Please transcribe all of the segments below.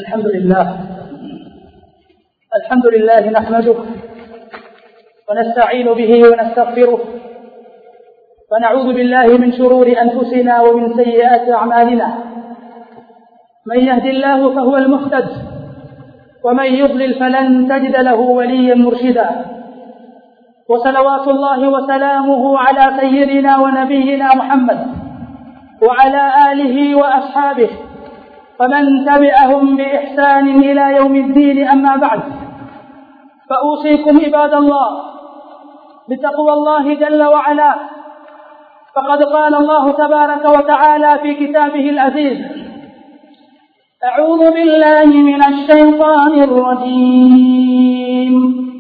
الحمد لله الحمد لله نحمده ونستعين به ونستغفره ونعوذ بالله من شرور أنفسنا ومن سيئات أعمالنا من يهد الله فهو المهتد ومن يضلل فلن تجد له وليا مرشدا وصلوات الله وسلامه على سيدنا ونبينا محمد وعلى آله وأصحابه ومن تبعهم بإحسان إلى يوم الدين أما بعد فأوصيكم عباد الله بتقوى الله جل وعلا فقد قال الله تبارك وتعالى في كتابه العزيز أعوذ بالله من الشيطان الرجيم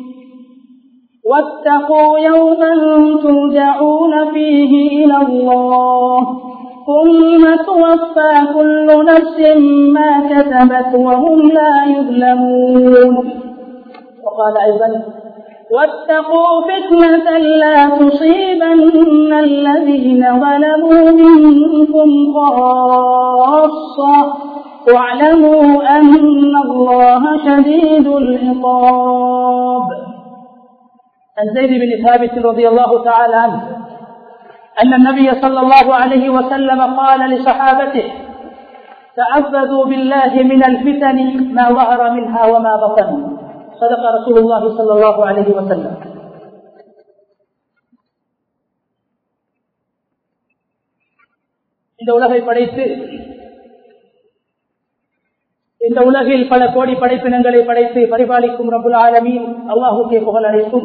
واتقوا يوما ترجعون فيه إلى الله ثم توفى كل نفس ما كسبت وهم لا يظلمون وقال أيضا واتقوا فتنة لا تصيبن الذين ظلموا منكم خاصة واعلموا أن الله شديد العقاب عن زيد بن ثابت رضي الله تعالى عنه أن النبي صلى الله عليه وسلم قال لصحابته تعبدوا بالله من الفتن ما ظهر منها وما بطن صدق رسول الله صلى الله عليه وسلم இந்த உலகை படைத்து இந்த உலகில் பல கோடி படைப்பினங்களை படைத்து பரிபாலிக்கும் ரபுல் ஆலமீன் அல்லாஹுக்கே புகழ் அழைக்கும்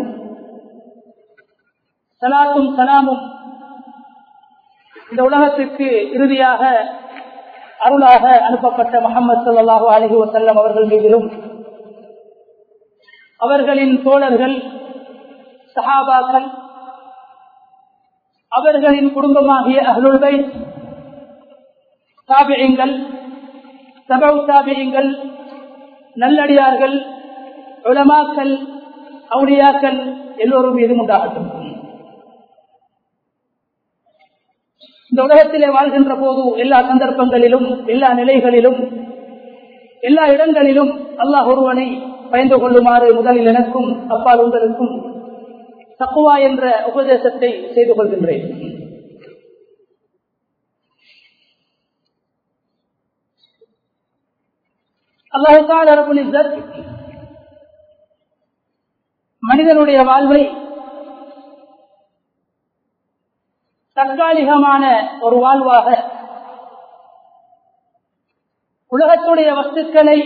சலாத்தும் சலாமும் இந்த உலகத்திற்கு இறுதியாக அருளாக அனுப்பப்பட்ட முகமது சல்லாஹூ அலஹி வசல்லம் அவர்கள் மீதிலும் அவர்களின் தோழர்கள் சஹாபாக்கள் அவர்களின் குடும்பமாகிய அகலுள்கை தாபியங்கள் சபவ் தாபியங்கள் நல்லடியார்கள் உலமாக்கள் அவுடியாக்கள் எல்லோரும் மீதும் உண்டாகட்டும் இந்த உலகத்திலே வாழ்கின்ற போது எல்லா சந்தர்ப்பங்களிலும் எல்லா நிலைகளிலும் எல்லா இடங்களிலும் அல்லாஹ் ஒருவனை பயந்து கொள்ளுமாறு முதலில் எனக்கும் அப்பால் உங்களுக்கும் தக்குவா என்ற உபதேசத்தை செய்து கொள்கின்றேன் அல்லாஹால் அரபுல் இஸ்ஸத் மனிதனுடைய வாழ்வை தற்காலிகமான ஒரு வாழ்வாக உலகத்துடைய வஸ்துக்களை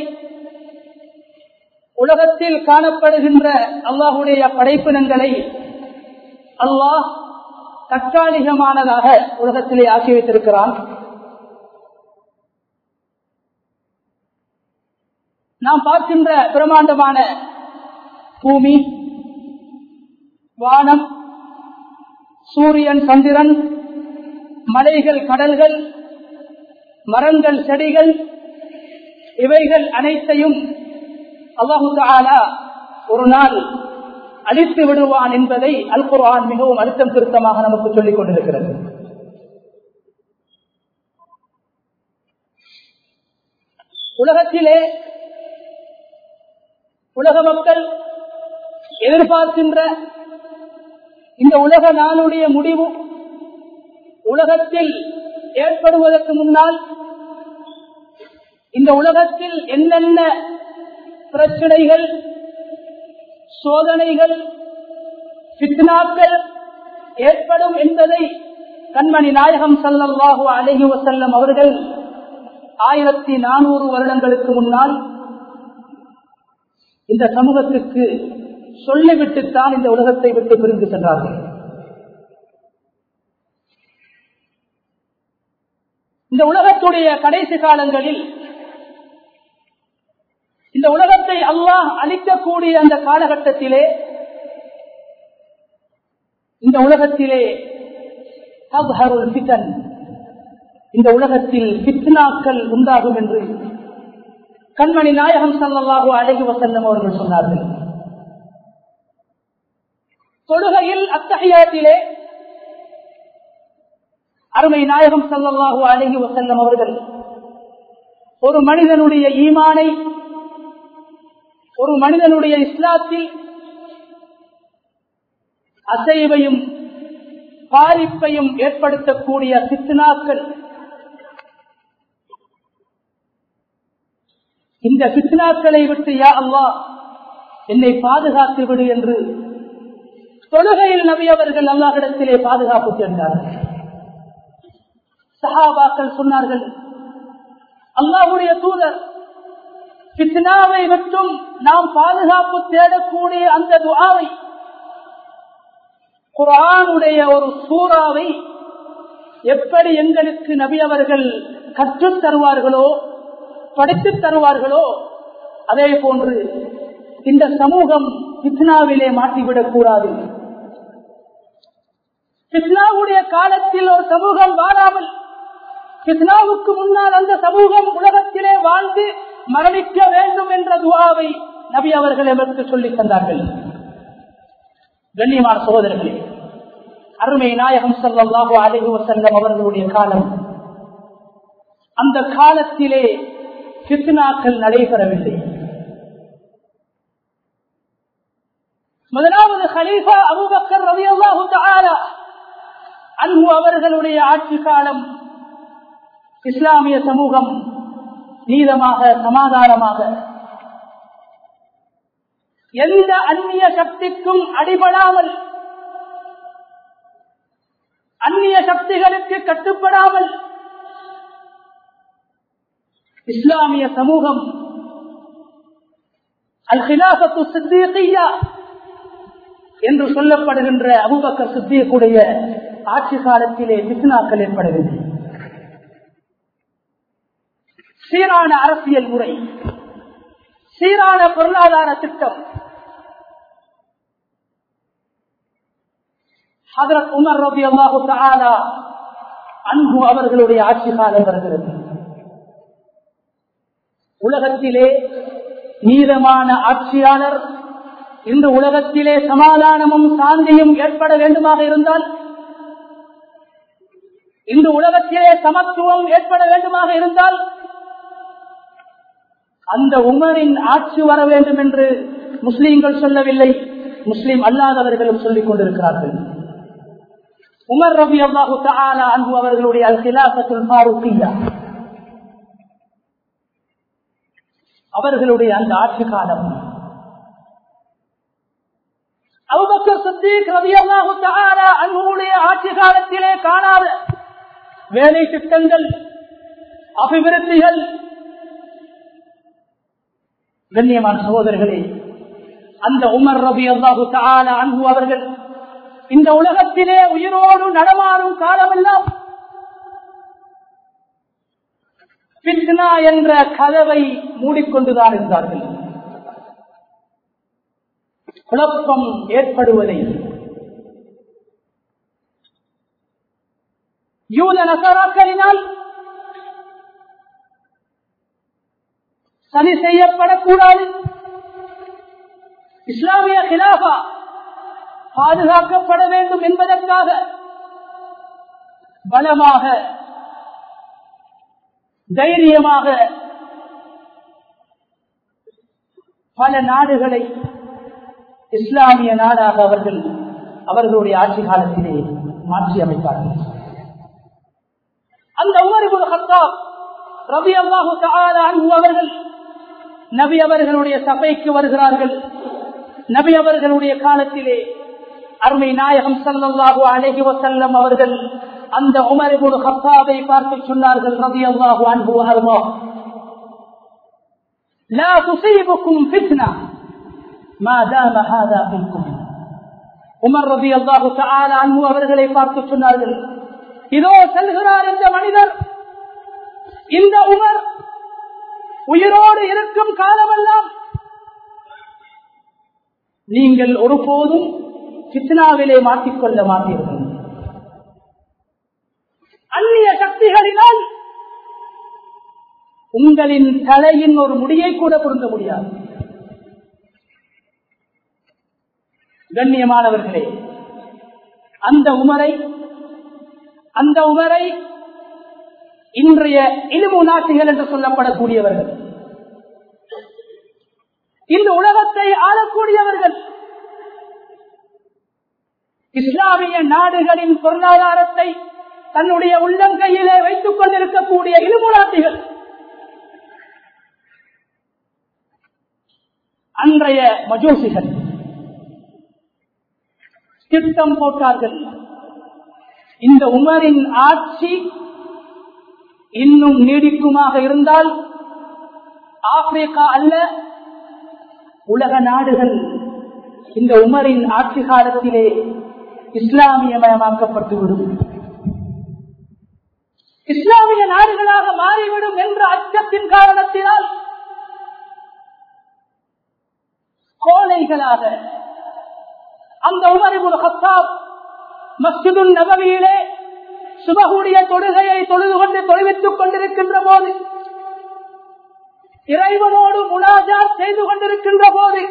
உலகத்தில் காணப்படுகின்ற அல்லாஹுடைய படைப்பினங்களை அல்லாஹ் தற்காலிகமானதாக உலகத்திலே ஆக்கி வைத்திருக்கிறான் நாம் பார்க்கின்ற பிரமாண்டமான பூமி வானம் சூரியன் சந்திரன் மலைகள் கடல்கள் மரங்கள் செடிகள் இவைகள் அனைத்தையும் அல்லாஹு தாலா ஒரு நாள் அழித்து விடுவான் என்பதை அல் குர்ஆன் மிகவும் அழுத்தம் திருத்தமாக நமக்கு சொல்லிக் கொண்டிருக்கிறது உலகத்திலே உலக மக்கள் எதிர்பார்க்கின்ற இந்த உலக நாளுடைய முடிவு உலகத்தில் ஏற்படுவதற்கு முன்னால் இந்த உலகத்தில் என்னென்ன பிரச்சனைகள் சோதனைகள் பித்னாக்கள் ஏற்படும் என்பதை கண்மணி நாயகம் சல்லல்லாஹு அலஹி வசல்லம் அவர்கள் ஆயிரத்தி நானூறு வருடங்களுக்கு முன்னால் இந்த சமூகத்திற்கு சொல்லிவிட்டுத்தான் இந்த உலகத்தை விட்டு பிரிந்து சென்றார்கள் இந்த உலகத்துடைய கடைசி காலங்களில் இந்த உலகத்தை அல்லாஹ் அளிக்கக்கூடிய அந்த காலகட்டத்திலே இந்த உலகத்திலே இந்த உலகத்தில் பித்னாக்கள் உண்டாகும் என்று கண்மணி நாயகம் சல்லாஹூ அழகி வசல்லம் அவர்கள் சொன்னார்கள் தொழுகையில் அத்தகையத்திலே அருமை நாயகம் சல்லாஹூ அழகி வசல்லம் அவர்கள் ஒரு மனிதனுடைய ஈமானை ஒரு மனிதனுடைய இஸ்லாத்தில் அசைவையும் பாதிப்பையும் ஏற்படுத்தக்கூடிய சித்தனாக்கள் இந்த பித்னாக்களை விட்டு யா அல்லா என்னை பாதுகாத்து விடு என்று தொழுகையில் நபி அவர்கள் அல்லாஹிடத்திலே பாதுகாப்பு சேர்ந்தார்கள் சஹாபாக்கள் சொன்னார்கள் அல்லாஹுடைய தூதர் பித்னாவை விட்டும் நாம் பாதுகாப்பு தேடக்கூடிய அந்த துவாவை குரானுடைய ஒரு சூறாவை எப்படி எங்களுக்கு நபி அவர்கள் கற்றுத் தருவார்களோ படித்துத் தருவார்களோ அதே போன்று இந்த சமூகம் பித்னாவிலே மாட்டிவிடக் கூடாது பித்னாவுடைய காலத்தில் ஒரு சமூகம் வாழாமல் பித்னாவுக்கு முன்னால் அந்த சமூகம் உலகத்திலே வாழ்ந்து மரணிக்க வேண்டும் என்ற துவாவை நபி அவர்கள் எமக்கு சொல்லித் தந்தார்கள் கண்ணியமான சகோதரர்களே அருமை நாயகம் செல்லாஹு அழகு வசல்லம் அவர்களுடைய காலம் அந்த காலத்திலே பித்னாக்கள் நடைபெறவில்லை முதலாவது ஹலீஃபா அபுபக்கர் ரவி அல்லாஹு அன்பு அவர்களுடைய ஆட்சி காலம் இஸ்லாமிய சமூகம் நீதமாக சமாதானமாக எந்த அந்நிய சக்திக்கும் அடிபடாமல் அந்நிய சக்திகளுக்கு கட்டுப்படாமல் இஸ்லாமிய சமூகம் அல் ஹிலாபத்து சித்தியா என்று சொல்லப்படுகின்ற அபுபக்கர் சித்தியக்குடைய ஆட்சி காலத்திலே பித்னாக்கள் ஏற்படவில்லை சீரான அரசியல் முறை சீரான பொருளாதார திட்டம் ஹதரத் உமர் ரபி அல்லாஹு தாலா அன்பு அவர்களுடைய ஆட்சி காலம் வருகிறது உலகத்திலே நீதமான ஆட்சியாளர் இந்த உலகத்திலே சமாதானமும் சாந்தியும் ஏற்பட வேண்டுமாக இருந்தால் இந்த உலகத்திலே சமத்துவம் ஏற்பட வேண்டுமாக இருந்தால் அந்த உமரின் ஆட்சி வர வேண்டும் என்று முஸ்லீம்கள் சொல்லவில்லை முஸ்லீம் அல்லாதவர்களும் சொல்லிக் கொண்டிருக்கிறார்கள் உமர் ரபி அல்லாஹு தாலா அன்பு அவர்களுடைய அல் ஹிலாபத்துல் ஃபாரூக்கியா அவர்களுடைய அந்த ஆட்சி காலம் அவுபக்கர் சித்திக் ரவி அல்லாஹு தாலா அன்புடைய ஆட்சி காலத்திலே காணாத வேலை திட்டங்கள் அபிவிருத்திகள் கண்ணியமான சகோதரர்களே அந்த உமர் ரபி அல்லாஹு தாலா அன்பு அவர்கள் இந்த உலகத்திலே உயிரோடு நடமாடும் காலமெல்லாம் பித்னா என்ற கதவை மூடிக்கொண்டுதான் இருந்தார்கள் குழப்பம் ஏற்படுவதை யூத நசராக்களினால் சரி செய்யப்படக்கூடாது இஸ்லாமிய கிலாபா பாதுகாக்கப்பட வேண்டும் என்பதற்காக பலமாக தைரியமாக பல நாடுகளை இஸ்லாமிய நாடாக அவர்கள் அவர்களுடைய ஆட்சி காலத்திலே மாற்றி அமைத்தார்கள் அந்த உமரிபுல் ஹத்தாப் ரவி அல்லாஹு அன்பு அவர்கள் நபி அவர்களுடைய சபைக்கு வருகிறார்கள் நபி அவர்களுடைய காலத்திலே அருமை நாயகம் சல்லாஹூ அழகி வசல்லம் அவர்கள் அந்த உமரிபுல் ஹத்தாவை பார்த்து சொன்னார்கள் ரவி அல்லாஹு அன்பு அருமோ لا تصيبكم فتنة ما دام هذا منكم உமர் ரபி அல்லாஹு தாலா அன்பு அவர்களை பார்த்து சொன்னார்கள் இதோ செல்கிறார் இந்த மனிதர் இந்த உமர் உயிரோடு இருக்கும் காலமெல்லாம் நீங்கள் ஒருபோதும் சித்னாவிலே மாற்றிக்கொள்ள மாட்டீர்கள் அந்நிய சக்திகளினால் உங்களின் தலையின் ஒரு முடியை கூட பொருந்த முடியாது கண்ணியமானவர்களே அந்த உமரை அந்த உமரை இன்றைய இலுமு நாட்டிகள் என்று சொல்லப்படக்கூடியவர்கள் இந்த உலகத்தை ஆளக்கூடியவர்கள் இஸ்லாமிய நாடுகளின் பொருளாதாரத்தை தன்னுடைய உள்ளங்கையிலே வைத்துக் கொண்டிருக்கக்கூடிய இலுமுனாட்டிகள் அன்றைய மஜோசிகள் திட்டம் போட்டார்கள் இந்த உமரின் ஆட்சி இன்னும் நீடிக்குமாக இருந்தால் ஆப்பிரிக்கா அல்ல உலக நாடுகள் இந்த உமரின் ஆட்சி காலத்திலே இஸ்லாமியமயமாக்கப்பட்டுவிடும் இஸ்லாமிய நாடுகளாக மாறிவிடும் என்ற அச்சத்தின் காரணத்தினால் கோழைகளாக அந்த உமரிபுல் ஹத்தாப் மஸ்ஜிது நபவியிலே சுபகுடைய தொழுகையை தொழுது கொண்டு தொழுவித்துக் கொண்டிருக்கின்ற போது இறைவனோடு முனாஜா செய்து கொண்டிருக்கின்ற போது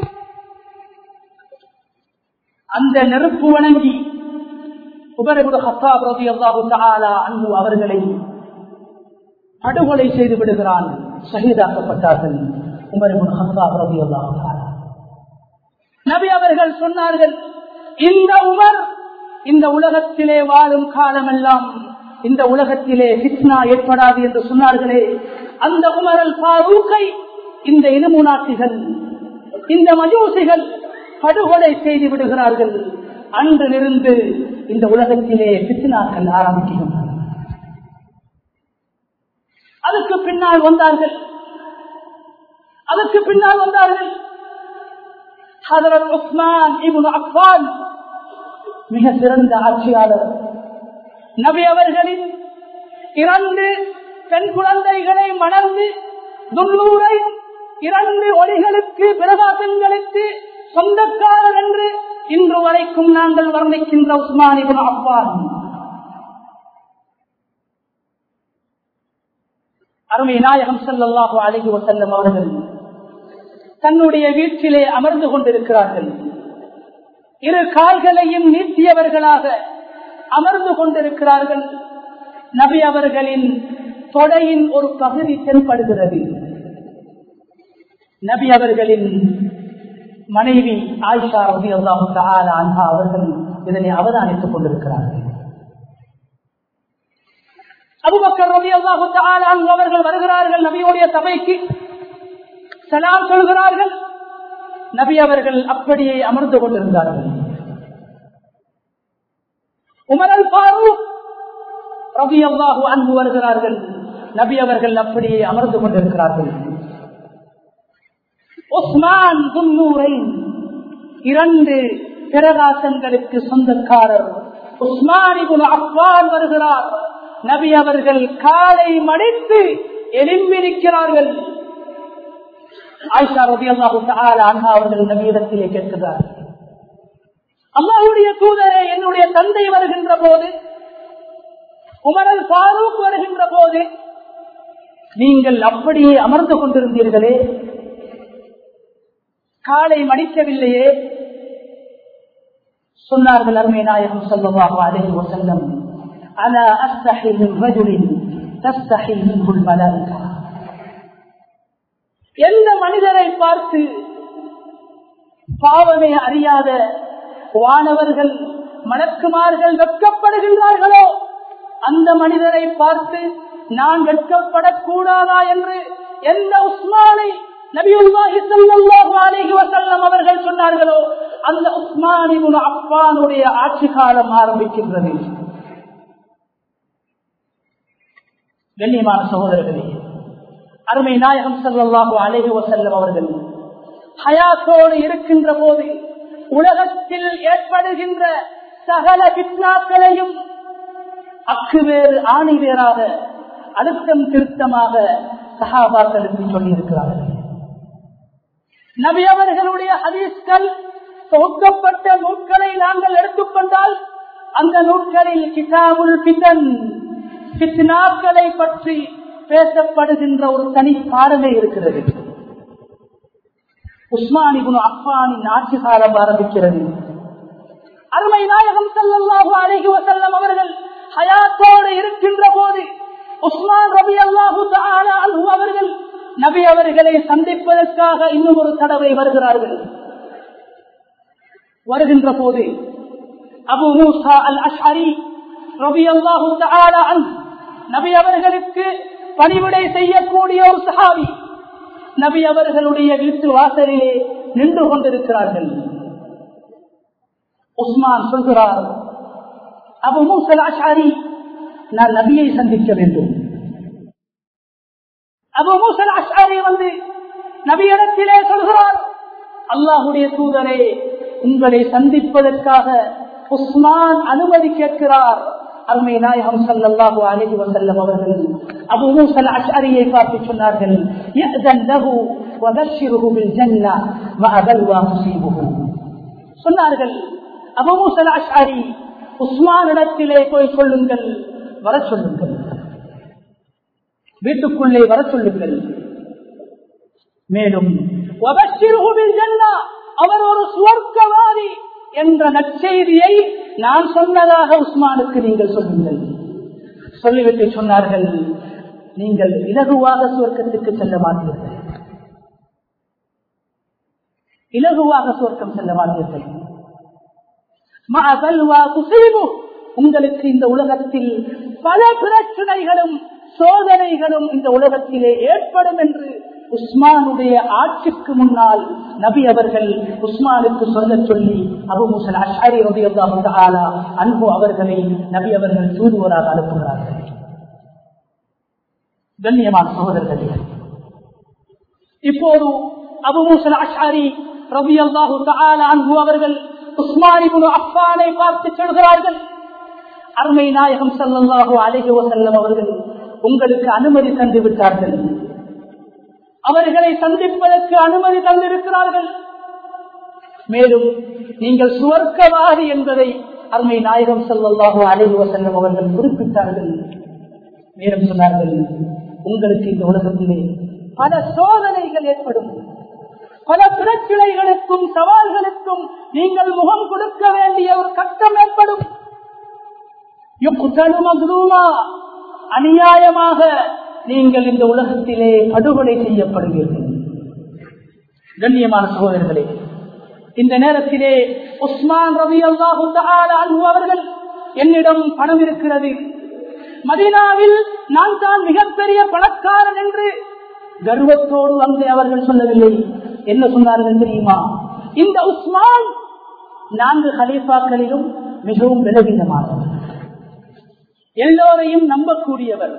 அந்த நெருப்பு வணங்கி உபரகுடு ஹத்தாப் ரவி அல்லாஹு அன்பு அவர்களை படுகொலை செய்து விடுகிறான் சகிதாக்கப்பட்டார்கள் உமரகுடு ஹத்தாப் ரவி அல்லாஹு நபி அவர்கள் சொன்னார்கள் இந்த உமர் இந்த உலகத்திலே வாழும் காலமெல்லாம் இந்த உலகத்திலே பித்னா ஏற்படாது என்று சொன்னார்களே அந்த உமரல் பாரூக்கை இந்த இனமுனாட்சிகள் இந்த மஜூசிகள் படுகொலை செய்து விடுகிறார்கள் அன்றிலிருந்து இந்த உலகத்திலே பித்னாக்கள் ஆரம்பிக்கின்றன அதுக்கு பின்னால் வந்தார்கள் அதுக்கு பின்னால் வந்தார்கள் ஹதரத் உஸ்மான் இப்னு அஃபான் மிக சிறந்த ஆட்சியாளர் நபி அவர்களின் இரண்டு பெண் குழந்தைகளை மணந்து துள்ளூரை இரண்டு ஒளிகளுக்கு பிரகாசங்களுக்கு சொந்தக்காரர் என்று இன்று வரைக்கும் நாங்கள் வர்ணிக்கின்ற உஸ்மான் இப்னு அஃபான் அருமை நாயகம் செல்லல்லாஹு அழகி வசல்லம் அவர்கள் தன்னுடைய வீட்டிலே அமர்ந்து கொண்டிருக்கிறார்கள் இரு கால்களையும் நீட்டியவர்களாக அமர்ந்து கொண்டிருக்கிறார்கள் நபி அவர்களின் தொடையின் ஒரு பகுதி தென்படுகிறது நபி அவர்களின் மனைவி ஆயிஷா ரவி அல்லாஹு அன்ஹா அவர்கள் இதனை அவதானித்துக் கொண்டிருக்கிறார்கள் அபுபக்கர் ரவி அல்லாஹு அவர்கள் வருகிறார்கள் நபியுடைய சபைக்கு சலாம் சொல்கிறார்கள் நபி அவர்கள் அப்படியே அமர்ந்து கொண்டிருந்தார்கள் உமரல் பாரூக் ரபி அல்லாஹு அன்பு வருகிறார்கள் நபி அவர்கள் அப்படியே அமர்ந்து கொண்டிருக்கிறார்கள் உஸ்மான் துன்னூரை இரண்டு பிரகாசங்களுக்கு சொந்தக்காரர் உஸ்மான் அப்பான் வருகிறார் நபி அவர்கள் காலை மடித்து எலும்பிருக்கிறார்கள் ஆயிஷா ரபி அல்லாஹு அன்ஹா அவர்கள் நபியிடத்திலே கேட்கிறார் அல்லாஹுடைய தூதரே என்னுடைய தந்தை வருகின்ற போது உமரல் பாரூக் வருகின்ற போது நீங்கள் அப்படியே அமர்ந்து கொண்டிருந்தீர்களே காலை மடிக்கவில்லையே சொன்னார்கள் அருமை நாயகம் சொல்லவாக அழகி வசல்லம் அல அஸ்தஹி மின் ரஜுலின் தஸ்தஹி மின்ஹுல் மலாயிகா எந்த மனிதரை பார்த்து பாவமே அறியாத வானவர்கள் மணக்குமார்கள் வெட்கப்படுகின்றார்களோ அந்த மனிதரை பார்த்து நான் வெட்கப்படக்கூடாதா என்று எந்த உஸ்மானை அவர்கள் சொன்னார்களோ அந்த உஸ்மானின் அப்பானுடைய ஆட்சி காலம் ஆரம்பிக்கின்றது கண்ணியமான சகோதரர்களே அருமை நாயகம் செல்லாஹு அழகு வசல்லம் அவர்கள் ஹயாத்தோடு இருக்கின்ற போது உலகத்தில் ஏற்படுகின்ற சகல வித்னாக்களையும் அக்கு வேறு ஆணி வேறாக அழுத்தம் திருத்தமாக சகாபாக்களுக்கு சொல்லியிருக்கிறார்கள் நபி அவர்களுடைய ஹதீஸ்கள் தொகுக்கப்பட்ட நூல்களை நாங்கள் எடுத்துக்கொண்டால் அந்த நூல்களில் கிதாபுல் பிதன் பித்னாக்களை பற்றி பேசப்படுகின்ற ஒரு தனி பாடமே இருக்கிறது உஸ்மானிபுன் அப்பானின் ஆட்சி காலம் ஆரம்பிக்கிறது அருமை நாயகம் செல்லல்லாஹு அழகி வசல்லம் அவர்கள் ஹயாத்தோடு இருக்கின்ற போது உஸ்மான் ரபி அல்லாஹு அவர்கள் நபி அவர்களை சந்திப்பதற்காக இன்னும் ஒரு தடவை வருகிறார்கள் வருகின்ற போது அபு மூசா அல் அஷ்அரி ரபி அல்லாஹு நபி அவர்களுக்கு பணிவிடை செய்யக்கூடிய ஒரு சஹாபி நபி அவர்களுடைய வீட்டு வாசலிலே நின்று கொண்டிருக்கிறார்கள் உஸ்மான் சொல்கிறார் அபு மூசல் அஷாரி நான் நபியை சந்திக்க வேண்டும் அபு மூசல் அஷாரி வந்து நபியிடத்திலே சொல்கிறார் அல்லாஹுடைய தூதரே உங்களை சந்திப்பதற்காக உஸ்மான் அனுமதி கேட்கிறார் அருமை நாயகம் சல்லாஹூ அலஹி வசல்லம் அவர்கள் அபு மூசல் அஷாரியை பார்த்து சொன்னார்கள் சொன்னார்கள் அபமூசல் அஷாரி உஸ்மானிடத்திலே போய் சொல்லுங்கள் வர சொல்லுங்கள் வீட்டுக்குள்ளே வர சொல்லுங்கள் மேலும் அவர் ஒரு சுவர்க்கவாதி என்ற நற்செய்தியை நான் சொன்னதாக உஸ்மானுக்கு நீங்கள் சொல்லுங்கள் சொல்லிவிட்டு சொன்னார்கள் நீங்கள் இலகுவாக சுவர்க்கத்துக்கு செல்ல மாட்டீர்கள் இலகுவாக சுவர்க்கம் செல்ல மாட்டீர்கள் உங்களுக்கு இந்த உலகத்தில் பல பிரச்சனைகளும் சோதனைகளும் இந்த உலகத்திலே ஏற்படும் என்று உஸ்மானுடைய ஆட்சிக்கு முன்னால் நபி அவர்கள் உஸ்மானுக்கு சொல்ல சொல்லி அபுமுசன் அஷாரி ரபி ஆலா அன்பு அவர்களை நபி அவர்கள் தூதுவராக அனுப்புகிறார்கள் கண்ணியமான சகோதரர்களே இப்போது அபுமுசன் அஷாரி ரபி அல்லாஹு அன்பு அவர்கள் உஸ்மானிபுன் அப்பானை பார்த்து சொல்கிறார்கள் அருமை நாயகம் சல்லாஹூ அழகி வசல்லம் அவர்கள் உங்களுக்கு அனுமதி தந்து விட்டார்கள் அவர்களை சந்திப்பதற்கு அனுமதி தந்திருக்கிறார்கள் மேலும் நீங்கள் சுவர்க்கவாதி என்பதை அருமை நாயகம் சல்லாஹூ அழகி வசல்லம் அவர்கள் குறிப்பிட்டார்கள் மேலும் சொன்னார்கள் உங்களுக்கு இந்த உலகத்திலே பல சோதனைகள் ஏற்படும் பல பிரச்சனைகளுக்கும் சவால்களுக்கும் நீங்கள் முகம் கொடுக்க வேண்டிய ஒரு கட்டம் ஏற்படும் அநியாயமாக நீங்கள் இந்த உலகத்திலே படுகொலை செய்யப்படுவீர்கள் கண்ணியமான சகோதரர்களே இந்த நேரத்திலே உஸ்மான் ரவி அல்லாஹு அவர்கள் என்னிடம் பணம் இருக்கிறது மதீனாவில் நான் தான் மிகப்பெரிய பணக்காரன் என்று கர்வத்தோடு வந்து அவர்கள் சொல்லவில்லை என்ன சொன்னார்கள் தெரியுமா இந்த உஸ்மான் நான்கு ஹலீஃபாக்களிலும் மிகவும் விலகினமானவர் எல்லோரையும் நம்பக்கூடியவர்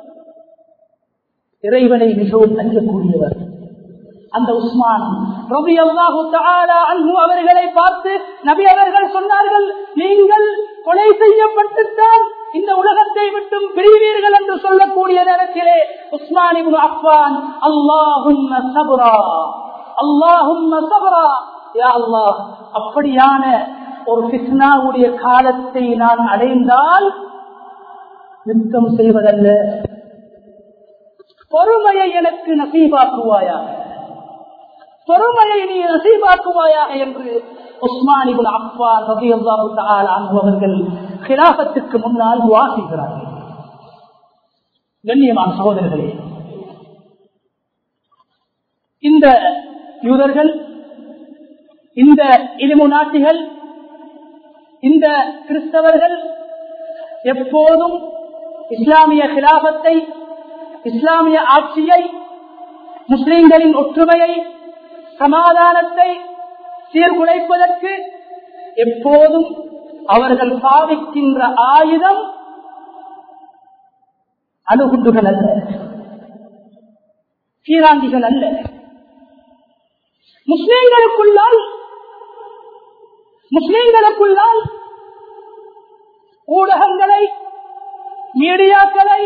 இறைவனை மிகவும் அஞ்சக்கூடியவர் அந்த உஸ்மான் ரபி அல்லாஹு அன்பு அவர்களை பார்த்து நபி அவர்கள் சொன்னார்கள் நீங்கள் கொலை செய்யப்பட்டுத்தான் இந்த உலகத்தை விட்டும் பிரிவீர்கள் என்று சொல்லக்கூடிய நேரத்திலே உஸ்மான் அஃபான் அல்லாஹும் சபுரா அல்லாஹும் சபுரா யா அல்லாஹ் அப்படியான ஒரு பிஸ்னாவுடைய காலத்தை நான் அடைந்தால் யுத்தம் செய்வதல்ல பொறுமையை எனக்கு நசீபாக்குவாயாக பொறுமையை நீ நசீபாக்குவாயாக என்று உஸ்மானிபுல் அப்பா ரபியல்லாஹு தஆலா அவர்கள் கிலாபத்துக்கு முன்னால் வாசிக்கிறார்கள் கண்ணியமான சகோதரர்களே இந்த யூதர்கள் இந்த இலிமு நாட்டிகள் இந்த கிறிஸ்தவர்கள் எப்போதும் இஸ்லாமிய கிலாபத்தை இஸ்லாமிய ஆட்சியை முஸ்லிம்களின் ஒற்றுமையை சமாதானத்தை சீர்குலைப்பதற்கு எப்போதும் அவர்கள் பாவிக்கின்ற ஆயுதம் அணுகுண்டுகள் அல்ல சீராண்டிகள் அல்ல முஸ்லிம்களுக்குள்ளால் முஸ்லிம்களுக்குள்ளால் ஊடகங்களை மீடியாக்களை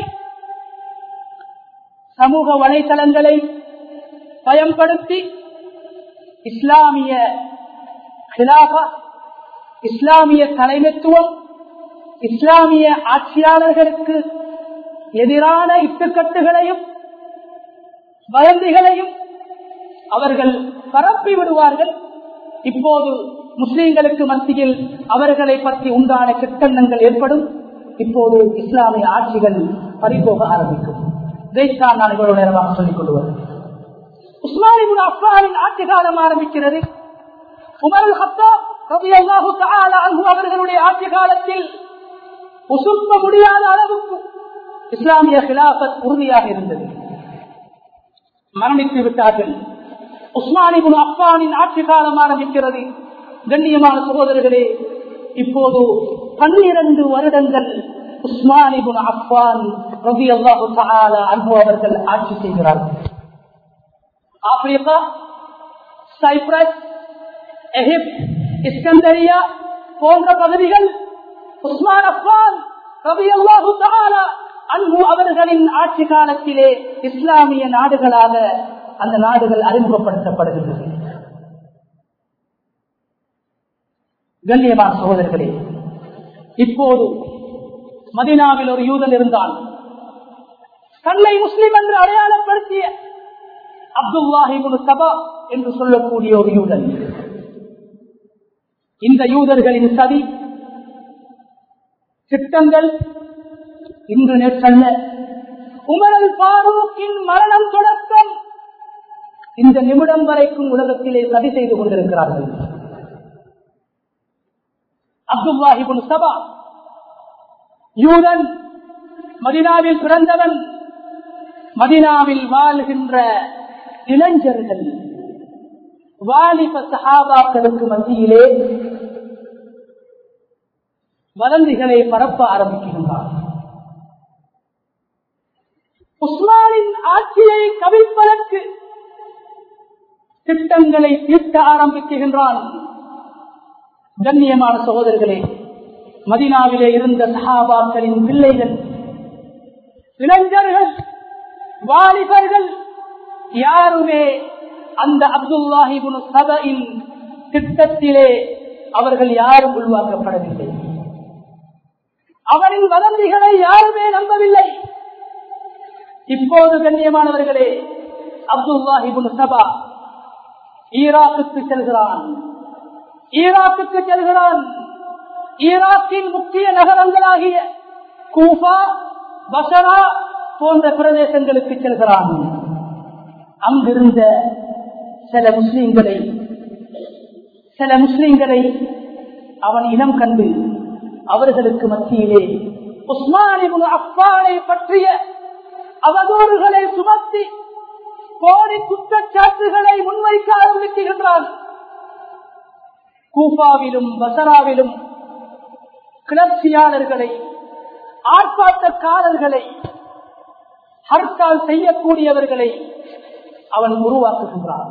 சமூக வலைதளங்களை பயன்படுத்தி இஸ்லாமிய கிலாபா இஸ்லாமிய தலைமைத்துவம் இஸ்லாமிய ஆட்சியாளர்களுக்கு எதிரான இட்டுக்கட்டுகளையும் வதந்திகளையும் அவர்கள் பரப்பி விடுவார்கள் இப்போது முஸ்லிம்களுக்கு மத்தியில் அவர்களை பற்றி உண்டான கிட்டங்கள் ஏற்படும் இப்போது இஸ்லாமிய ஆட்சிகள் பறிபோக ஆரம்பிக்கும் இதைத்தான் நான் இவ்வளவு நேரமாக சொல்லிக் கொள்வது உஸ்மானிபுன் அஃபானின் ஆட்சி காலம் ஆரம்பிக்கிறது உமர் ஹத்தாப் ரலியல்லாஹு தஆலா அன்ஹு அவர்களுடைய ஆட்சி காலத்தில் உசுப்ப முடியாத அளவுக்கு இஸ்லாமிய கிலாபத் உறுதியாக இருந்தது மரணித்து விட்டார்கள் உஸ்மானிபுன் அஃபானின் ஆட்சி காலம் ஆரம்பிக்கிறது கண்ணியமான சகோதரர்களே இப்போது பன்னிரண்டு வருடங்கள் உஸ்மானிபுன் அஃபான் ரவி அல்லாஹு தஆலா அன்பு அவர்கள் ஆட்சி செய்கிறார்கள் ஆப்பிரிக்கா சைப்ரஸ் எகிப்த் இஸ்கந்தரியா போன்ற பகுதிகள் உஸ்மான் அஃபான் ரவி அல்லாஹு தஆலா அன்பு அவர்களின் ஆட்சி காலத்திலே இஸ்லாமிய நாடுகளாக அந்த நாடுகள் அறிமுகப்படுத்தப்படுகின்றது கண்ணியமான சகோதரர்களே இப்போது மதினாவில் ஒரு யூதன் இருந்தான் தன்னை முஸ்லிம் என்று அடையாளப்படுத்திய அப்துல்லாஹிபுல் சபா என்று சொல்லக்கூடிய ஒரு யூதன் இந்த யூதர்களின் சதி திட்டங்கள் இன்று நேற்றல்ல உமரல் பாரூக்கின் மரணம் தொடக்கம் இந்த நிமிடம் வரைக்கும் உலகத்திலே சதி செய்து கொண்டிருக்கிறார்கள் அப்துல்லாஹிபுன் சபா யூதன் மதினாவில் பிறந்தவன் மதினாவில் வாழ்கின்ற இளைஞர்கள் வாலிப சஹாபாக்களுக்கு மத்தியிலே வதந்திகளை பரப்ப ஆரம்பிக்கின்றார் உஸ்மானின் ஆட்சியை கவிழ்ப்பதற்கு திட்டங்களை தீர்க்க ஆரம்பிக்கின்றான் கண்ணியமான சகோதரர்களே மதினாவிலே இருந்த சஹாபாக்களின் பிள்ளைகள் இளைஞர்கள் வாலிபர்கள் யாருமே அந்த அப்துல்லாஹிபுன் சபையின் திட்டத்திலே அவர்கள் யாரும் உள்வாங்கப்படவில்லை அவரின் வதந்திகளை யாருமே நம்பவில்லை இப்போது கண்ணியமானவர்களே அப்துல்லாஹிபுன் சபா ஈராக்குக்கு செல்கிறான் ஈராக்குக்கு செல்கிறான் ஈராக்கின் முக்கிய நகரங்களாகிய கூஃபா பசரா போன்ற பிரதேசங்களுக்கு செல்கிறான் அங்கிருந்த சில முஸ்லிம்களை சில முஸ்லிம்களை அவன் இனம் கண்டு அவர்களுக்கு மத்தியிலே உஸ்மானிபுல் அப்பானை பற்றிய அவதூறுகளை சுமத்தி கோடி குற்றச்சாட்டுகளை முன்வைக்க ஆரம்பிக்கின்றான் கூஃபாவிலும் பசராவிலும் கிளர்ச்சியாளர்களை ஆர்ப்பாட்டக்காரர்களை ஹர்த்தால் செய்யக்கூடியவர்களை அவன் உருவாக்குகின்றான்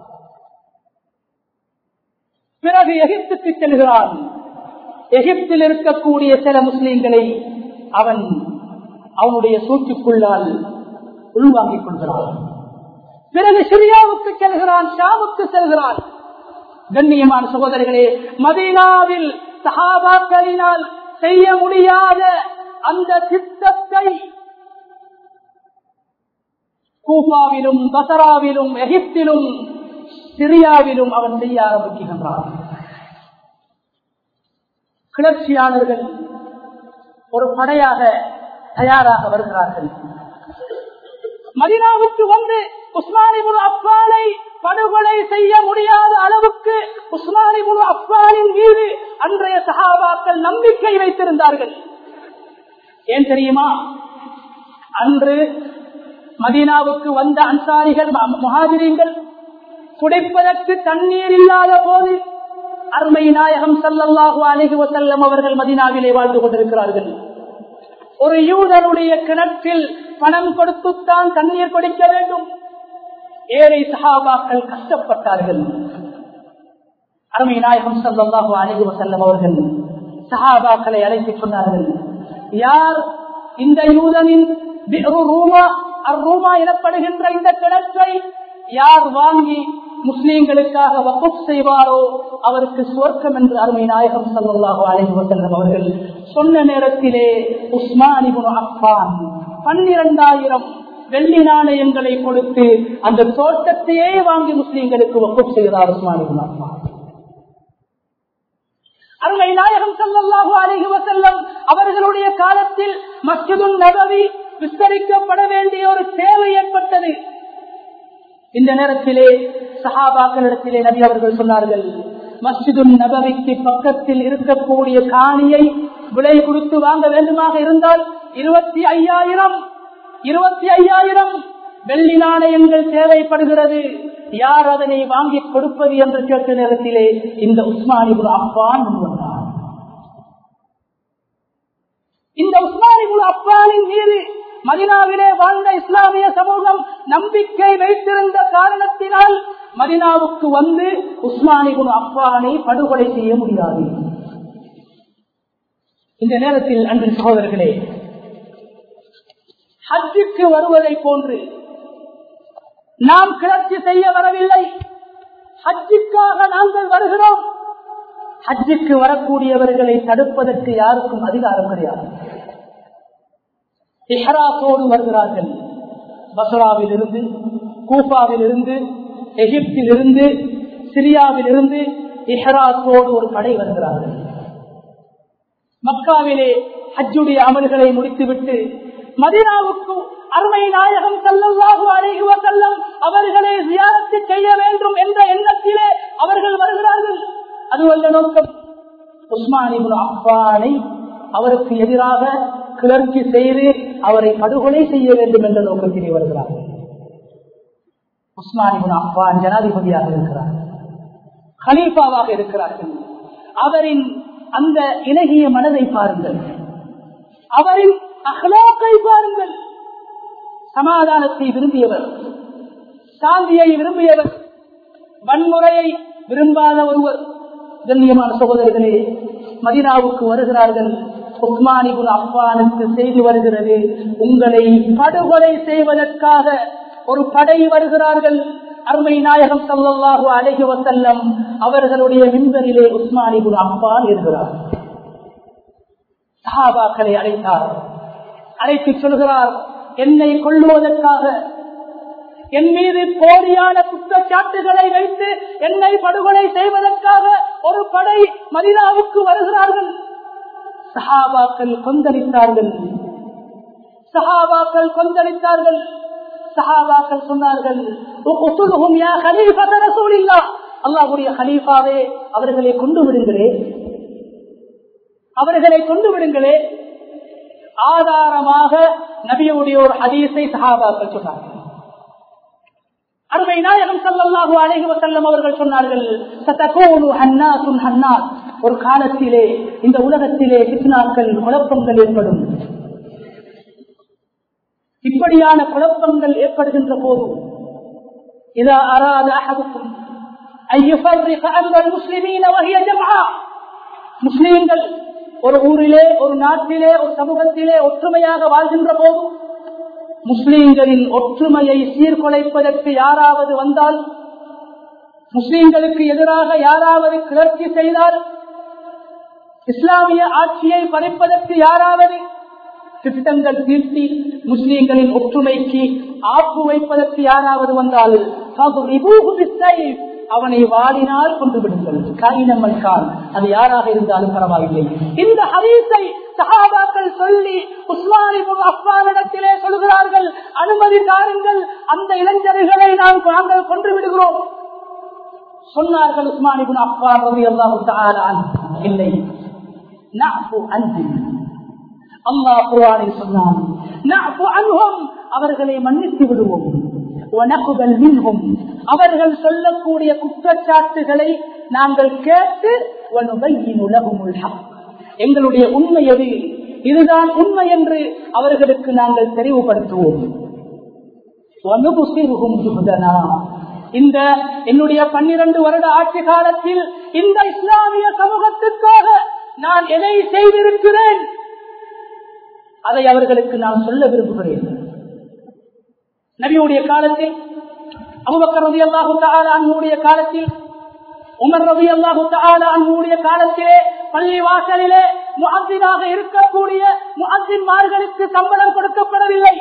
பிறகு எகிப்துக்கு செல்கிறான் எகிப்தில் இருக்கக்கூடிய சில முஸ்லிம்களை அவன் அவனுடைய சூழ்ச்சிக்குள்ளால் உள்வாங்கிக் கொள்கிறான் பிறகு சிரியாவுக்கு செல்கிறான் ஷாவுக்கு செல்கிறான் கண்ணியமான சகோதரர்களே மதீனாவில் சஹாபாக்களினால் செய்ய முடியாத அந்த திட்டத்தை கூபாவிலும் பசராவிலும் எகிப்திலும் சிரியாவிலும் அவன் செய்ய ஆரம்பிக்கின்றான் கிளர்ச்சியாளர்கள் ஒரு படையாக தயாராக வருகிறார்கள் மதினாவுக்கு வந்து உஸ்மானிபுல் அப்பாலை படுகொலை செய்ய முடியாத அளவுக்கு உஸ்மானிபுல் அப்பாலின் மீது அன்றைய சகாபாக்கள் நம்பிக்கை வைத்திருந்தார்கள் ஏன் தெரியுமா அன்று மதீனாவுக்கு வந்த அன்சாரிகள் முகாதிரிகள் குடிப்பதற்கு தண்ணீர் இல்லாத போது அருமை நாயகம் சல்லல்லாஹு அலிஹி வசல்லம் அவர்கள் மதினாவிலே வாழ்ந்து கொண்டிருக்கிறார்கள் ஒரு யூதனுடைய கிணற்றில் பணம் கொடுத்துத்தான் தண்ணீர் குடிக்க வேண்டும் ஏழை சஹாபாக்கள் கஷ்டப்பட்டார்கள் அருமை நாயகம் சல்லல்லாஹு அலிஹி வசல்லம் அவர்கள் சஹாபாக்களை அழைத்துச் சொன்னார்கள் யார் இந்த யூதனின் ரூமா அர்ரூமா எனப்படுகின்ற இந்த கிணற்றை யார் வாங்கி முஸ்லீம்களுக்காக வகுப் செய்வாரோ அவருக்கு சுவர்க்கம் என்று அருமை நாயகம் சல்லாஹு அலைஹி வசல்லம் அவர்கள் சொன்ன நேரத்திலே உஸ்மானிபுன் அப்பான் பன்னிரண்டாயிரம் வெள்ளி நாணயங்களை கொடுத்து அந்த தோட்டத்தையே வாங்கி முஸ்லீம்களுக்கு வகுப் செய்கிறார் உஸ்மானிபுன் அப்பான் அருமை நாயகம் ஸல்லல்லாஹு அலைஹி வஸல்லம் அவர்களுடைய காலத்தில் மஸ்ஜிதுன் நபவி விஸ்தரிக்கப்பட வேண்டிய ஒரு தேவை ஏற்பட்டது இந்த நேரத்திலே சஹாபாக்களிடத்திலே நபி அவர்கள் சொன்னார்கள் மஸ்ஜிதுன் நபவிக்கு பக்கத்தில் இருக்கக்கூடிய காணியை விலை கொடுத்து வாங்க வேண்டுமாக இருந்தால் இருபத்தி ஐயாயிரம் இருபத்தி ஐயாயிரம் வெள்ளி நாணயங்கள் தேவைப்படுகிறது யார் அதனை வாங்கி கொடுப்பது என்று கேட்ட நேரத்திலே இந்த உஸ்மானிபுல் அப்பான் முன்வந்தார் இந்த உஸ்மானிபுல் அப்பானின் மீது மதினாவிலே வாழ்ந்த இஸ்லாமிய சமூகம் நம்பிக்கை வைத்திருந்த காரணத்தினால் மதினாவுக்கு வந்து உஸ்மானிபுல் அப்பானை படுகொலை செய்ய முடியாது இந்த நேரத்தில் அன்று சகோதரர்களே ஹஜ்ஜுக்கு வருவதை போன்று நாம் கிளர்ச்சி செய்ய வரவில்லை ஹஜ்ஜுக்காக நாங்கள் வருகிறோம் ஹஜ்ஜுக்கு வரக்கூடியவர்களை தடுப்பதற்கு யாருக்கும் அதிகாரம் கிடையாது இஹராத்தோடு வருகிறார்கள் பசராவில் இருந்து கூஃபாவில் இருந்து எகிப்தில் இருந்து சிரியாவில் இருந்து இஹராத்தோடு ஒரு படை வருகிறார்கள் மக்காவிலே ஹஜ்ஜுடைய அமல்களை முடித்துவிட்டு மதினாவுக்கு அருமை நாயகம் செல்லல்லாஹு அழைகுவ செல்லம் அவர்களை ஜியாரத்து செய்ய வேண்டும் என்ற எண்ணத்திலே அவர்கள் வருகிறார்கள் அது அந்த நோக்கம் உஸ்மானிபுல் அப்பானை அவருக்கு எதிராக கிளர்ச்சி செய்து அவரை படுகொலை செய்ய வேண்டும் என்ற நோக்கத்திலே வருகிறார்கள் உஸ்மானிபுல் அப்பான் ஜனாதிபதியாக இருக்கிறார் ஹலீஃபாவாக இருக்கிறார்கள் அவரின் அந்த இலகிய மனதை பாருங்கள் அவரின் அஹ்லாக்கை பாருங்கள் சமாதானத்தை விரும்பியவர் சாந்தியை விரும்பியவர் வன்முறையை விரும்பாத ஒருவர் கண்ணியமான சகோதரர்களே மதினாவுக்கு வருகிறார்கள் உஸ்மானிபுல் அப்பானுக்கு செய்து வருகிறது உங்களை படுகொலை செய்வதற்காக ஒரு படை வருகிறார்கள் அருமை நாயகம் சல்லாஹூ அழகி வசல்லம் அவர்களுடைய மின்பரிலே உஸ்மானிபுல் அப்பான் இருக்கிறார் சஹாபாக்களை அழைத்தார் அழைத்து சொல்கிறார் என்னை கொள்ளுவதற்காக என் மீது போலியான குற்றச்சாட்டுகளை வைத்து என்னை படுகொலை செய்வதற்காக ஒரு படை மதினாவுக்கு வருகிறார்கள் சஹாபாக்கள் கொந்தளித்தார்கள் சஹாபாக்கள் கொந்தளித்தார்கள் சஹாபாக்கள் சொன்னார்கள் அல்லாஹுடைய ஹலீஃபாவே அவர்களை கொண்டு விடுங்களே அவர்களை கொண்டு விடுங்களே ஆதாரமாக நபியுடைய ஒரு ஹதீஸை சஹாபாக்கள் சொன்னார்கள் அருமை நாயகம் சல்லாஹூ அலைஹி வசல்லம் அவர்கள் சொன்னார்கள் சதகோனு ஹன்னாசுன் ஹன்னாஸ் ஒரு காலத்திலே இந்த உலகத்திலே பித்னாக்கள் குழப்பங்கள் ஏற்படும் இப்படியான குழப்பங்கள் ஏற்படுகின்ற போது இதா அராத அஹதுக்கும் முஸ்லீம்கள் ஒரு ஊரிலே ஒரு நாட்டிலே ஒரு சமூகத்திலே ஒற்றுமையாக வாழ்கின்ற போது முஸ்லீம்களின் ஒற்றுமையை சீர்குலைப்பதற்கு யாராவது வந்தால் முஸ்லீம்களுக்கு எதிராக யாராவது கிளர்ச்சி செய்தால் இஸ்லாமிய ஆட்சியை படைப்பதற்கு யாராவது திட்டங்கள் தீர்த்தி முஸ்லீம்களின் ஒற்றுமைக்கு ஆப்பு வைப்பதற்கு யாராவது வந்தால் அவனை வாடினால் கொண்டு விடுங்கள் காயினம்மன் கால் அது யாராக இருந்தாலும் பரவாயில்லை இந்த ஹரீஸை சகாபாக்கள் சொல்லி உஸ்மானி அப்பானிடத்திலே சொல்கிறார்கள் அனுமதி தாருங்கள் அந்த இளைஞர்களை நாம் நாங்கள் கொன்று விடுகிறோம் சொன்னார்கள் உஸ்மானிபுன் அப்பான் ரவி அல்லாஹு இல்லை அல்லாஹ் குரானில் சொன்னான் அவர்களை மன்னித்து விடுவோம் அவர்கள் சொல்லக்கூடிய குற்றச்சாட்டுகளை நாங்கள் கேட்டு எங்களுடைய உண்மை எது இதுதான் உண்மை என்று அவர்களுக்கு நாங்கள் தெரிவுபடுத்துவோம் இந்த என்னுடைய பன்னிரண்டு வருட ஆட்சி காலத்தில் இந்த இஸ்லாமிய சமூகத்திற்காக நான் எதை செய்திருக்கிறேன் அதை அவர்களுக்கு நான் சொல்ல விரும்புகிறேன் நபியுடைய காலத்தில் அபுபக்கர் ரவி அல்லாஹு அன்னுடைய காலத்தில் உமர் ரவி அல்லாஹு அன்னுடைய காலத்திலே பள்ளி வாசலிலே முஅத்தினாக இருக்கக்கூடிய முஅத்தின்மார்களுக்கு சம்பளம் கொடுக்கப்படவில்லை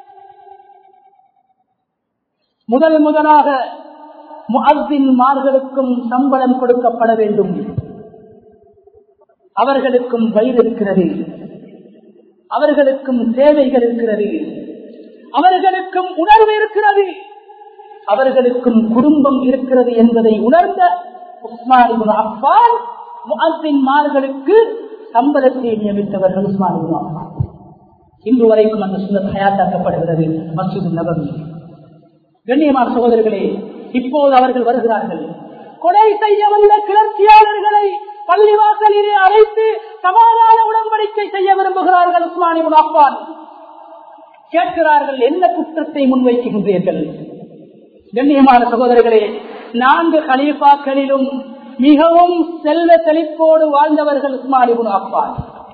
முதல் முதலாக முஅத்தின்மார்களுக்கும் சம்பளம் கொடுக்கப்பட வேண்டும் அவர்களுக்கும் வயிறு இருக்கிறது அவர்களுக்கும் தேவைகள் இருக்கிறது அவர்களுக்கும் உணர்வு இருக்கிறது அவர்களுக்கும் குடும்பம் இருக்கிறது என்பதை உணர்ந்த உஸ்மான் அப்பான் முஅத்தின்மார்களுக்கு சம்பளத்தை நியமித்தவர்கள் உஸ்மான் அப்பான் இன்று வரைக்கும் அந்த சுந்தர் தயாராக்கப்படுகிறது மசூது நபர் கண்ணியமான சகோதரர்களே இப்போது அவர்கள் வருகிறார்கள் கொலை செய்ய வந்த கிளர்ச்சியாளர்களை பள்ளிவாசலிலே அழைத்து சமாதான உடன்படிக்கை செய்ய விரும்புகிறார்கள் உஸ்மானி அப்பான் கேட்கிறார்கள் என்ன குற்றத்தை முன்வைக்கின்றீர்கள் கண்ணியமான சகோதரர்களே நான்கு கலீஃபாக்களிலும் மிகவும் செல்வ செழிப்போடு வாழ்ந்தவர்கள் உஸ்மானிபுன் அப்பான்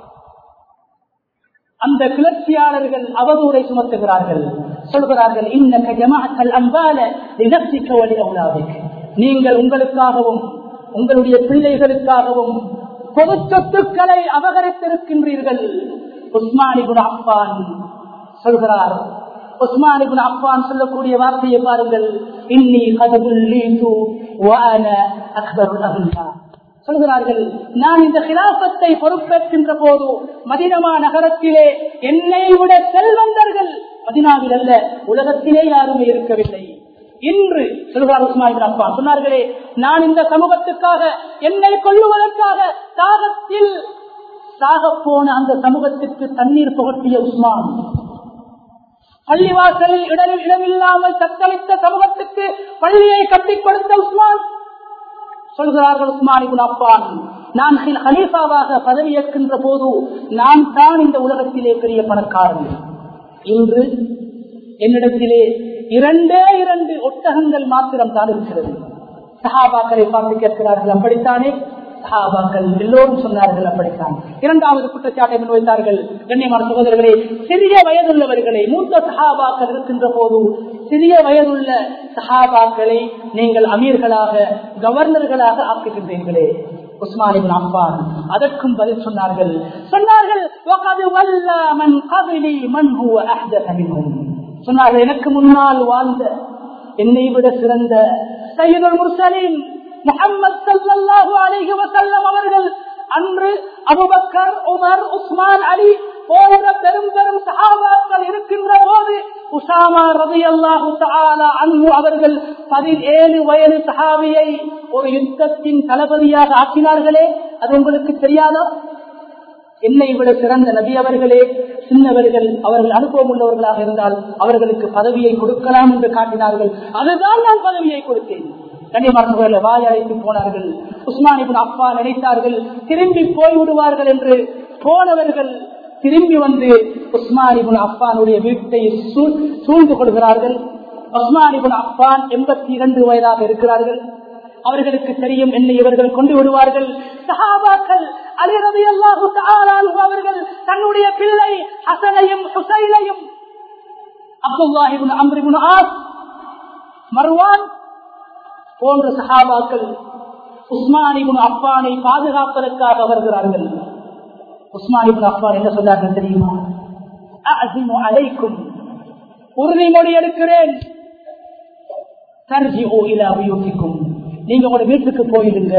அந்த கிளர்ச்சியாளர்கள் அவதூரை சுமத்துகிறார்கள் சொல்கிறார்கள் இன்னக்க ஜமாக்கள் அன்பால நிலத்திக்க வழி அவுலாவிக் நீங்கள் உங்களுக்காகவும் உங்களுடைய பிள்ளைகளுக்காகவும் பொது சொத்துக்களை அபகரித்திருக்கின்றீர்கள் உஸ்மானிபுன் அப்பான் சொல்கிறார் உஸ்மானிபுன் அப்பான் சொல்லக்கூடிய வார்த்தையை பாருங்கள் இன்னி கதவுல் லீது வான அக்பருல் அகுல்லா சொல்கிறார்கள் நான் இந்த கிலாபத்தை பொறுப்பேற்கின்ற போது மதினமா நகரத்திலே என்னை விட செல்வந்தர்கள் மதினாவில் அல்ல உலகத்திலே யாருமே இருக்கவில்லை இன்று சொல்கிறார் உஸ்மான் அப்பா சொன்னார்களே நான் இந்த சமூகத்துக்காக என்னை கொள்ளுவதற்காக தாகத்தில் சாக போன அந்த சமூகத்திற்கு தண்ணீர் புகட்டிய உஸ்மான் பள்ளிவாசலில் இடரில் இடமில்லாமல் தத்தளித்த சமூகத்துக்கு பள்ளியை கட்டிக் கொடுத்த உஸ்மான் சொல்கிறார்கள் உஸ்மான் அப்பான் நான் ஹலீஃபாவாக பதவியேற்கின்ற போது நான் தான் இந்த உலகத்திலே பெரிய பணக்காரன் இன்று என்னிடத்திலே இரண்டே இரண்டு ஒட்டகங்கள் மாத்திரம் தான் இருக்கிறது சஹாபாக்களை பார்த்து கேட்கிறார்கள் அப்படித்தானே சஹாபாக்கள் எல்லோரும் சொன்னார்கள் அப்படித்தான் இரண்டாவது குற்றச்சாட்டை முன்வைத்தார்கள் கண்ணியமான சகோதரர்களே சிறிய வயதுள்ளவர்களை மூத்த சஹாபாக்கள் இருக்கின்ற போது சிறிய வயதுள்ள சஹாபாக்களை நீங்கள் அமீர்களாக கவர்னர்களாக ஆக்குகின்றீர்களே உஸ்மானிபின் அப்பான் அதற்கும் பதில் சொன்னார்கள் சொன்னார்கள் சொன்னார்கள் எனக்கு முன்னால் வாழ்ந்த என்னை விட சிறந்த சையதுல் முர்சலின் முகமது சல்லாஹூ அலிஹி வசல்லம் அவர்கள் அன்று அபுபக்கர் உமர் உஸ்மான் அலி போன்ற பெரும் பெரும் சகாபாக்கள் இருக்கின்ற போது உசாமா ரவி அல்லாஹு அன்பு அவர்கள் பதினேழு வயது சஹாபியை ஒரு யுத்தத்தின் தளபதியாக ஆக்கினார்களே அது உங்களுக்கு தெரியாதா என்னை விட சிறந்த நபி அவர்களே சின்னவர்கள் அவர்கள் அனுபவம் உள்ளவர்களாக இருந்தால் அவர்களுக்கு பதவியை கொடுக்கலாம் என்று காட்டினார்கள் அதுதான் நான் பதவியை கொடுத்தேன் கண்ணியமானவர்களை வாய் அழைத்து போனார்கள் உஸ்மானிபின் அப்பா நினைத்தார்கள் திரும்பி போய் விடுவார்கள் என்று போனவர்கள் திரும்பி வந்து உஸ்மானிபுன் அப்பானுடைய வீட்டை சூழ்ந்து கொள்கிறார்கள் உஸ்மானிபுன் அப்பான் எண்பத்தி இரண்டு வயதாக இருக்கிறார்கள் அவர்களுக்கு தெரியும் என்னை இவர்கள் கொண்டு விடுவார்கள் சஹாபாக்கள் அலிரவி அல்லாஹு அவர்கள் தன்னுடைய பிள்ளை ஹசனையும் ஹுசைனையும் அப்துல்லாஹிபுன் அம்ரிபுன் ஆஸ் மர்வான் போன்ற சஹாபாக்கள் உஸ்மானிபுன் அப்பானை பாதுகாப்பதற்காக வருகிறார்கள் உஸ்மானிபுன் அப்பான் என்ன சொன்னார்கள் தெரியுமா அழைக்கும் உறுதிமொழி எடுக்கிறேன் தர்ஜி ஓ இலா உயோகிக்கும் நீங்க உங்களோட வீட்டுக்கு போயிடுங்க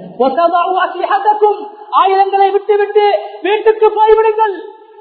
ஆயுதங்களை விட்டு விட்டு வீட்டுக்கு போய்விடுங்கள்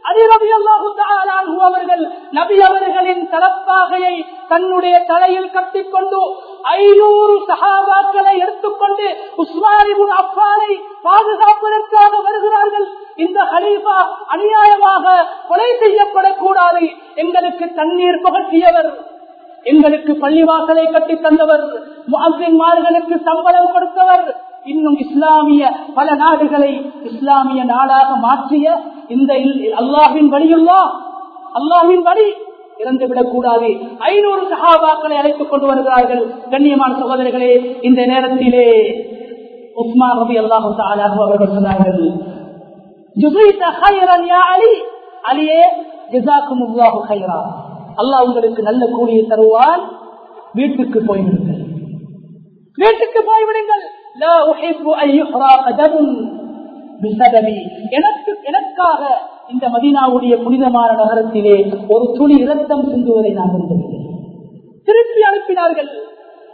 அவர்கள் நபி அவர்களின் தலப்பாகையை தன்னுடைய தலையில் கட்டிக்கொண்டு ஐநூறு சகாபாக்களை எடுத்துக்கொண்டு உஸ்மானிபுன் அப்பானை பாதுகாப்பதற்காக வருகிறார்கள் இந்த ஹலீஃபா அநியாயமாக கொலை செய்யப்படக்கூடாது எங்களுக்கு தண்ணீர் புகட்டியவர் எங்களுக்கு பள்ளிவாசலை கட்டி தந்தவர் முஅஸ்ஸின்மார்களுக்கு சம்பளம் கொடுத்தவர் இன்னும் இஸ்லாமிய பல நாடுகளை இஸ்லாமிய நாடாக மாற்றிய இந்த அல்லாஹின் வழியுள்ளா அல்லாஹின் வழி இறந்துவிடக் கூடாது ஐநூறு சகாபாக்களை அழைத்துக் கொண்டு வருகிறார்கள் கண்ணியமான சகோதரர்களே இந்த நேரத்திலே உஸ்மான் ரபி அல்லாஹு அவர்கள் சொன்னார்கள் அலியே ஜிசாக்கும் ஹைரா அல்லாஹ் உங்களுக்கு நல்ல கூலியை தருவான் வீட்டுக்கு போய்விடுங்கள் வீட்டுக்கு போய்விடுங்கள் எனக்கு எனக்காக இந்த மதினாவுடைய புனிதமான நகரத்திலே ஒரு துளி இரத்தம் சிந்துவதை நான் விரும்பவில்லை திருப்பி அனுப்பினார்கள்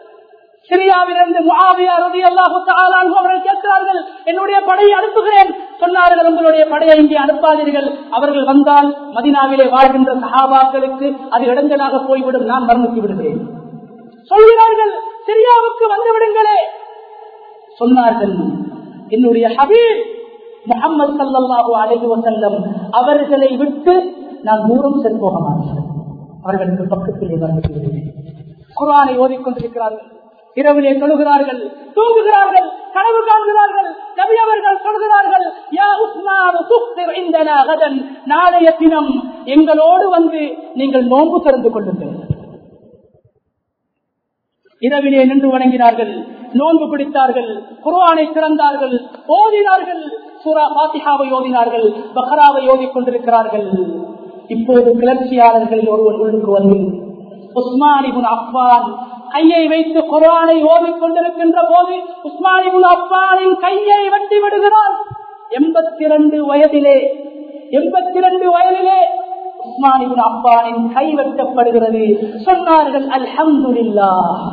சிரியாவிலிருந்து முகாவியா ரவி அல்லாஹு அவர்கள் கேட்கிறார்கள் என்னுடைய படையை அனுப்புகிறேன் சொன்னார்கள் உங்களுடைய படையை இங்கே அனுப்பாதீர்கள் அவர்கள் வந்தால் மதினாவிலே வாழ்கின்ற சகாபாக்களுக்கு அது இடங்களாக போய்விடும் நான் மரணித்து விடுகிறேன் சொல்கிறார்கள் சிரியாவுக்கு வந்து விடுங்களே சொன்னார்கள் என்னுடைய ஹபீப் முகமது சல்லாஹூ அலைஹி வசல்லம் அவர்களை விட்டு நான் தூரம் சென்று போக மாட்டேன் அவர்களுக்கு பக்கத்திலே வந்து விடுகிறேன் குரானை ஓதிக்கொண்டிருக்கிறார்கள் இரவிலே தொழுகிறார்கள் தூங்குகிறார்கள் கனவு காண்கிறார்கள் நபி அவர்கள் சொல்கிறார்கள் யா உஸ்மான் துஃப்திர் இந்தனா கதன் நாளைய தினம் எங்களோடு வந்து நீங்கள் நோன்பு திறந்து கொள்ளுங்கள் இரவிலே நின்று வணங்கினார்கள் நோன்பு பிடித்தார்கள் குர்ஆனை திறந்தார்கள் ஓதினார்கள் சூரா பாத்திஹாவை ஓதினார்கள் பஹராவை ஓதிக் கொண்டிருக்கிறார்கள் இப்போது கிளர்ச்சியாளர்கள் ஒருவர் உள்ளுக்கு வந்து உஸ்மானிபுன் அப்பான் கையை வைத்து குரானை ஓதிக் கொண்டிருக்கின்ற போது உஸ்மானிபுன் அப்பானின் கையை வெட்டி விடுகிறார் எண்பத்தி இரண்டு வயதிலே எண்பத்தி இரண்டு வயதிலே உஸ்மானிபுன் அப்பானின் கை வெட்டப்படுகிறது சொன்னார்கள் அல்ஹம்துலில்லா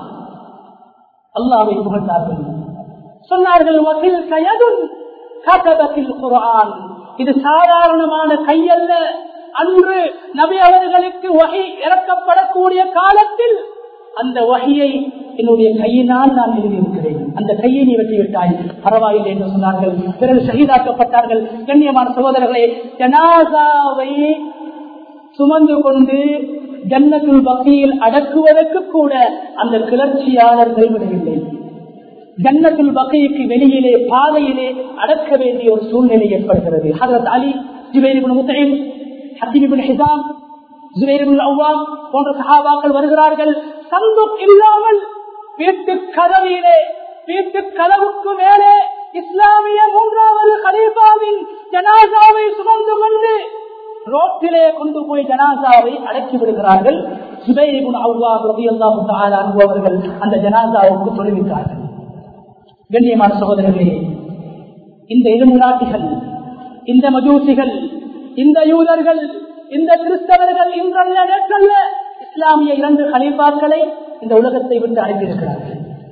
அல்லாவை புகழ்ந்தார்கள் சொன்னார்கள் வகில் கயதுன் கதபத்தில் குரான் இது சாதாரணமான கையல்ல அன்று நபி அவர்களுக்கு வகை இறக்கப்படக்கூடிய காலத்தில் அந்த வகையை என்னுடைய கையினால் நான் எழுதியிருக்கிறேன் அந்த கையை நீ வெட்டி விட்டாய் பரவாயில்லை என்று சொன்னார்கள் பிறகு சகிதாக்கப்பட்டார்கள் கண்ணியமான சகோதரர்களே ஜனாசாவை சுமந்து கொண்டு ஜன்னத்துள் வகையில் அடக்குவதற்கு கூட அந்த கிளர்ச்சியாளர்கள் விடவில்லை ஜன்னத்துள் வகைக்கு வெளியிலே பாதையிலே அடக்க வேண்டிய ஒரு சூழ்நிலை ஏற்படுகிறது ஹசரத் அலி ஜுபேரிபின் முத்தைம் ஹசீபின் ஹிசாம் ஜுபேரிபின் அவ்வாம் போன்ற சகாபாக்கள் வருகிறார்கள் சந்துக் இல்லாமல் வீட்டு கதவியிலே வீட்டு கதவுக்கு மேலே இஸ்லாமிய மூன்றாவது கலீபாவின் ஜனாசாவை சுமந்து கொண்டு ரோட்டிலே கொண்டு போய் ஜனாசாவை அடக்கி விடுகிறார்கள் சுபைரிபுன் அவ்வா ரபியல்லாஹு தஆலா அனுபவர்கள் அந்த ஜனாசாவுக்கு தொழுவித்தார்கள் கண்ணியமான சகோதரர்களே இந்த இருமு நாட்டிகள் இந்த மஜூசிகள் இந்த யூதர்கள் இந்த கிறிஸ்தவர்கள் இன்றல்ல நேற்றல்ல இஸ்லாமிய இரண்டு கலீபாக்களை இந்த உலகத்தை விட்டு அனுப்பியிருக்கிறார்கள்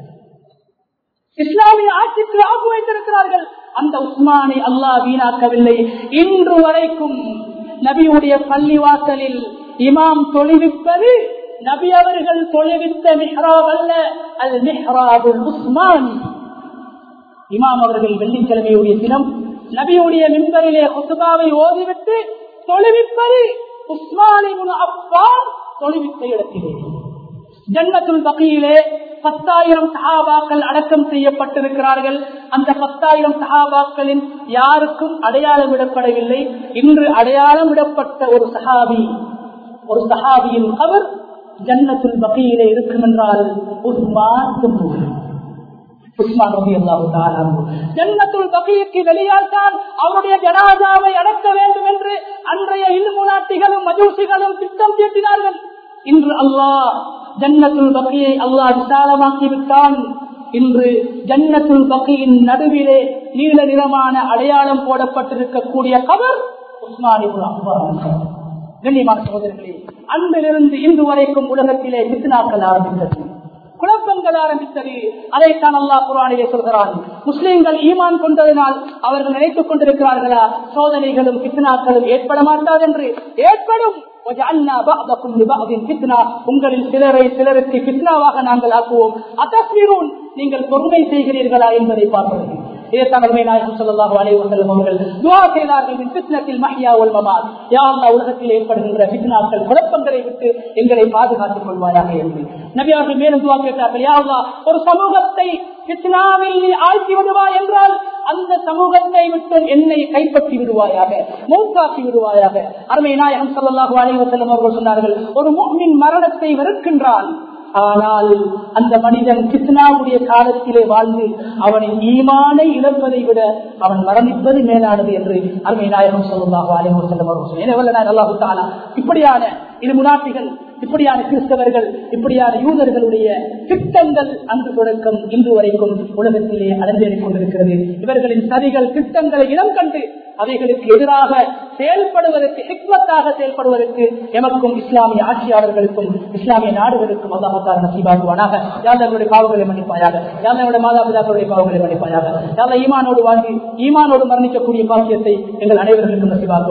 இஸ்லாமிய ஆட்சிக்கு ஆகு வைத்திருக்கிறார்கள் அந்த உஸ்மானை அல்லாஹ் வீணாக்கவில்லை இன்று வரைக்கும் நபியுடைய பள்ளிவாசலில் இமாம் தொழுவிப்பது நபி அவர்கள் தொழுவித்த மிஹ்ராப் அல்ல அல் மிஹ்ராபுல் உஸ்மான் இமாம் அவர்கள் வெள்ளிக்கிழமையுடைய தினம் நபியுடைய மின்பரிலே குசுபாவை ஓதிவிட்டு தொழுவிப்பது உஸ்மானின் அப்பான் தொழுவித்த இடத்திலே ஜன்னத்துல் பகையிலே பத்தாயிரம் சஹாபாக்கள் அடக்கம் செய்யப்பட்டிருக்கிறார்கள் அந்த பத்தாயிரம் சஹாபாக்களின் யாருக்கும் அடையாளம் விடப்படவில்லை இன்று அடையாளம் விடப்பட்ட ஒரு சஹாபி ஒரு சஹாபியின் அவர் ஜன்னத்துல் பகையிலே இருக்கும் என்றால் உஸ்மான் உஸ்மான் ரபி அல்லாஹு ஜன்னத்துல் பகைக்கு வெளியால் தான் அவருடைய ஜனாதாவை அடக்க வேண்டும் என்று அன்றைய இல்மு நாட்டிகளும் மஜூசிகளும் திட்டம் தீட்டினார்கள் இன்று அல்லாஹ் ஜன்னத்துல் பகையை அல்லாஹ் விசாலமாக்கி விட்டான் இன்று ஜன்னத்துல் பகையின் நடுவிலே நீல நிறமான அடையாளம் போடப்பட்டிருக்கக்கூடிய கவர் உஸ்மானிபுல் அக்பர் கண்ணியமான சகோதரர்களே அன்றிலிருந்து இன்று வரைக்கும் உலகத்திலே பித்னாக்கள் ஆரம்பித்தது குழப்பங்கள் ஆரம்பித்தது அதைத்தான் அல்லா குரானிலே சொல்கிறான் முஸ்லிம்கள் ஈமான் கொண்டதனால் அவர்கள் நினைத்துக் கொண்டிருக்கிறார்களா சோதனைகளும் பித்னாக்களும் ஏற்பட மாட்டாது என்று ஏற்படும் உங்களில் சிலரை சிலருக்கு பித்னாவாக நாங்கள் ஆக்குவோம் அத்தஸ்மீரூன் நீங்கள் பொறுமை செய்கிறீர்களா என்பதை பார்ப்பது உலகத்தில் ஏற்படுகின்ற பித்னாக்கள் குழப்பங்களை விட்டு எங்களை பாதுகாத்துக் கொள்வாயாக என்று நபியார்கள் மேலும் துவா கேட்டார்கள் யாவா ஒரு சமூகத்தை பித்னாவில் நீ ஆழ்த்தி விடுவா என்றால் அந்த சமூகத்தை விட்டு என்னை கைப்பற்றி விடுவாயாக மூக்காக்கி விடுவாயாக அருமை நாயகம் சல்லாஹூ அலைவசல்லம் அவர்கள் சொன்னார்கள் ஒரு முக்மின் மரணத்தை வெறுக்கின்றான் ஆனால் அந்த மனிதன் கிருஷ்ணாவுடைய காலத்திலே வாழ்ந்து அவனின் ஈமானை இழப்பதை விட அவன் மரணிப்பது மேலானது என்று அருமை நாயகம் சொல்லுவாக அலைவர் செல்லும் அவர்கள் அல்லாஹு தாலா இப்படியான இரு முனாட்டிகள் இப்படியான கிறிஸ்தவர்கள் இப்படியான யூதர்களுடைய திட்டங்கள் அன்று தொடக்கம் இன்று வரைக்கும் உலகத்திலே அலஞ்சேறிக் கொண்டிருக்கிறது இவர்களின் சதிகள் திட்டங்களை இனம் கண்டு அவைகளுக்கு எதிராக செயல்படுவதற்கு ஹிக்மத்தாக செயல்படுவதற்கு எமக்கும் இஸ்லாமிய ஆட்சியாளர்களுக்கும் இஸ்லாமிய நாடுகளுக்கும் அல்லாஹால நசீபாக்குவானாக யாதவர்களுடைய பாவங்களை மன்னிப்பாயாக யாதவருடைய மாதாபிதாக்களுடைய பாவங்களை மன்னிப்பாயாக யாத ஈமானோடு வாழ்ந்து ஈமானோடு மரணிக்கக்கூடிய பாக்கியத்தை எங்கள் அனைவர்களுக்கும் நசீபாக்குவார்